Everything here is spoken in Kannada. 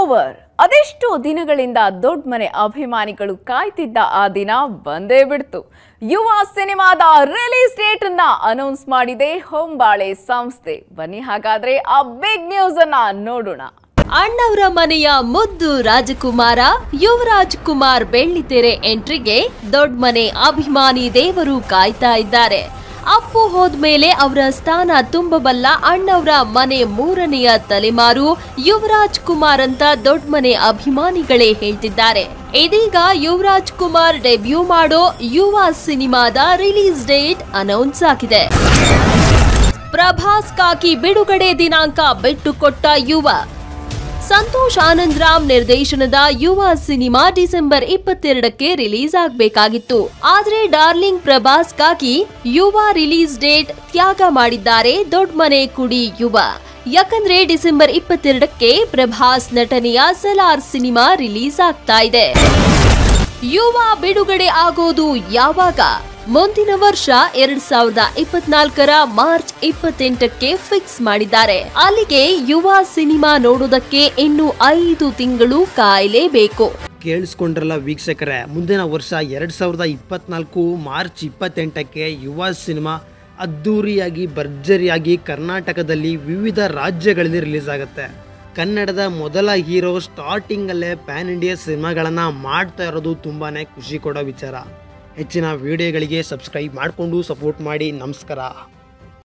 ಓವರ್ ಅದೆಷ್ಟೋ ದಿನಗಳಿಂದ ದೊಡ್ಡ ಮನೆ ಅಭಿಮಾನಿಗಳು ಕಾಯ್ತಿದ್ದ ಆ ದಿನ ಬಂದೇ ಬಿಡ್ತು ಯುವ ಸಿನಿಮಾದ ರಿಲೀಸ್ ಡೇಟ್ ಅನ್ನ ಅನೌನ್ಸ್ ಮಾಡಿದೆ ಹೊಂಬಾಳೆ ಸಂಸ್ಥೆ ಬನ್ನಿ ಹಾಗಾದ್ರೆ ಆ ಬಿಗ್ ನ್ಯೂಸ್ ಅನ್ನ ನೋಡೋಣ ಅಣ್ಣವರ ಮನೆಯ ಮುದ್ದು ರಾಜಕುಮಾರ ಯುವರಾಜ್ ಕುಮಾರ್ ಬೆಳ್ಳಿತೆರೆ ಎಂಟ್ರಿಗೆ ದೊಡ್ಡ ಮನೆ ಅಭಿಮಾನಿ ದೇವರು ಕಾಯ್ತಾ ಇದ್ದಾರೆ ಅಪ್ಪು ಹೋದ್ಮೇಲೆ ಅವರ ಸ್ಥಾನ ತುಂಬಬಲ್ಲ ಅಣ್ಣವರ ಮನೆ ಮೂರನೆಯ ತಲೆಮಾರು ಯುವರಾಜ್ ಕುಮಾರ್ ಅಂತ ದೊಡ್ಡ ಮನೆ ಅಭಿಮಾನಿಗಳೇ ಹೇಳ್ತಿದ್ದಾರೆ ಇದೀಗ ಯುವರಾಜ್ ಕುಮಾರ್ ಡೆಬ್ಯೂ ಮಾಡೋ ಯುವ ಸಿನಿಮಾದ ರಿಲೀಸ್ ಡೇಟ್ ಅನೌನ್ಸ್ ಆಗಿದೆ ಪ್ರಭಾಸ್ ಕಾಕಿ ಬಿಡುಗಡೆ ದಿನಾಂಕ ಬಿಟ್ಟುಕೊಟ್ಟ ಯುವ ಸಂತೋಷ್ ಆನಂದ್ ರಾಮ್ ನಿರ್ದೇಶನದ ಯುವ ಸಿನಿಮಾ ಡಿಸೆಂಬರ್ ಇಪ್ಪತ್ತೆರಡಕ್ಕೆ ರಿಲೀಸ್ ಆಗಬೇಕಾಗಿತ್ತು ಆದ್ರೆ ಡಾರ್ಲಿಂಗ್ ಪ್ರಭಾಸ್ಗಾಗಿ ಯುವ ರಿಲೀಸ್ ಡೇಟ್ ತ್ಯಾಗ ಮಾಡಿದ್ದಾರೆ ದೊಡ್ಡ ಮನೆ ಕುಡಿ ಯುವ ಯಾಕಂದ್ರೆ ಡಿಸೆಂಬರ್ ಇಪ್ಪತ್ತೆರಡಕ್ಕೆ ಪ್ರಭಾಸ್ ನಟನೆಯ ಸಲಾರ್ ಸಿನಿಮಾ ರಿಲೀಸ್ ಆಗ್ತಾ ಇದೆ ಯುವ ಬಿಡುಗಡೆ ಆಗೋದು ಯಾವಾಗ ಮುಂದಿನ ವರ್ಷ ಎರಡ್ ಸಾವಿರದ ಇಪ್ಪತ್ನಾಲ್ಕರ ಮಾರ್ಚ್ ಇಪ್ಪತ್ತೆಂಟಕ್ಕೆ ಫಿಕ್ಸ್ ಮಾಡಿದ್ದಾರೆ ಅಲ್ಲಿಗೆ ಯುವ ಸಿನಿಮಾ ನೋಡೋದಕ್ಕೆ ಇನ್ನು ಐದು ತಿಂಗಳು ಕಾಯಲೇಬೇಕು ಕೇಳಿಸ್ಕೊಂಡ್ರಲ್ಲ ವೀಕ್ಷಕರೇ ಮುಂದಿನ ವರ್ಷ ಎರಡು ಸಾವಿರದ ಇಪ್ಪತ್ನಾಲ್ಕು ಮಾರ್ಚ್ ಇಪ್ಪತ್ತೆಂಟಕ್ಕೆ ಯುವ ಸಿನಿಮಾ ಅದ್ಧೂರಿಯಾಗಿ ಭರ್ಜರಿಯಾಗಿ ಕರ್ನಾಟಕದಲ್ಲಿ ವಿವಿಧ ರಾಜ್ಯಗಳಲ್ಲಿ ರಿಲೀಸ್ ಆಗುತ್ತೆ ಕನ್ನಡದ ಮೊದಲ ಹೀರೋ ಸ್ಟಾರ್ಟಿಂಗಲ್ಲೇ ಪ್ಯಾನ್ ಇಂಡಿಯಾ ಸಿನಿಮಾಗಳನ್ನು ಮಾಡ್ತಾ ಇರೋದು ತುಂಬಾ ಖುಷಿ ಕೊಡೋ ವಿಚಾರ ಹೆಚ್ಚಿನ ವಿಡಿಯೋಗಳಿಗೆ ಸಬ್ಸ್ಕ್ರೈಬ್ ಮಾಡಿಕೊಂಡು ಸಪೋರ್ಟ್ ಮಾಡಿ ನಮಸ್ಕಾರ